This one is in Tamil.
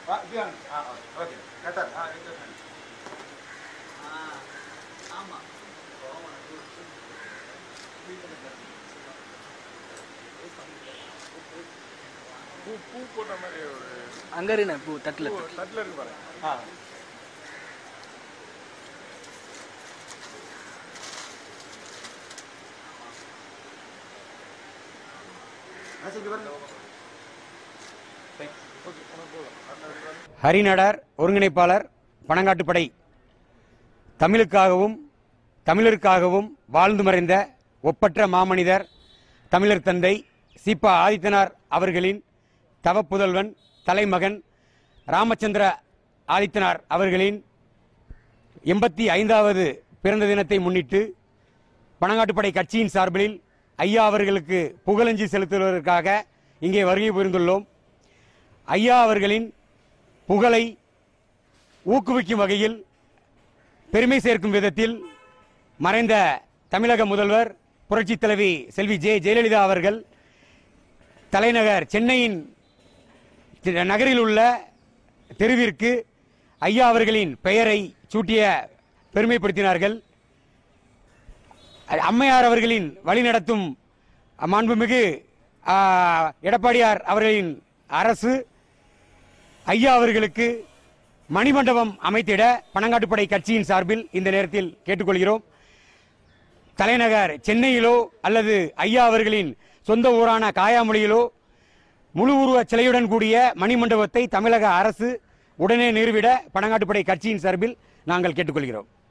வா, இப்படி வாங்க. ஆ, ஓகே கரெக்டாக ஆ இந்த side. பூ பூ போட்ட மாதிரி ஒரு அங்க இருண்ணே பூ தட்டுல பூ தட்டில் இருக்கு பாருங்க ஆ ஆ, சரி, இங்க பாருங்க. Thanks. ஓகே உனக்கு போதும் அந்த இடத்துல வந்து ஹரிநடர் ஒருங்கிணைப்பாளர் பனங்காட்டுப்படை தமிழுக்காகவும் தமிழருக்காகவும் வாழ்ந்து மறைந்த ஒப்பற்ற மாமனிதர் தமிழர் தந்தை சீபா ஆதித்தனார் அவர்களின் தவப்புதல்வன் தலைமகன் ராமச்சந்திர ஆதித்தனார் அவர்களின் எண்பத்தி ஐந்தாவது பிறந்த தினத்தை முன்னிட்டு பனங்காட்டுப்படை கட்சியின் சார்பில் ஐயா அவர்களுக்கு புகழஞ்சி செலுத்துவதற்காக இங்கே வருகை புரிந்துள்ளோம் ஐயா அவர்களின் புகழை ஊக்குவிக்கும் வகையில் பெருமை சேர்க்கும் விதத்தில் மறைந்த தமிழக முதல்வர் புரட்சித் தலைவி செல்வி ஜெ ஜெயலலிதா அவர்கள் தலைநகர் சென்னையின் தி- நகரில் உள்ள தெருவிற்கு ஐயா அவர்களின் பெயரை சூட்டிய பெருமைப்படுத்தினார்கள் அம்மையார் அவர்களின் வழிநடத்தும் மாண்புமிகு ஆ, எடப்பாடியார் அவர்களின் அரசு ஐயா அவர்களுக்கு மணிமண்டபம் அமைத்திட பனங்காட்டுப்படை கட்சியின் சார்பில் இந்த நேரத்தில் கேட்டுக்கொள்கிறோம் தலைநகர் சென்னையிலோ அல்லது ஐயா அவர்களின் சொந்த ஊரான காயாமொழியிலோ முழு உருவ சிலையுடன் கூடிய மணிமண்டபத்தை தமிழக அரசு உடனே நிறுவிட பனங்காட்டுப்படை கட்சியின் சார்பில் நாங்கள் கேட்டுக்கொள்கிறோம்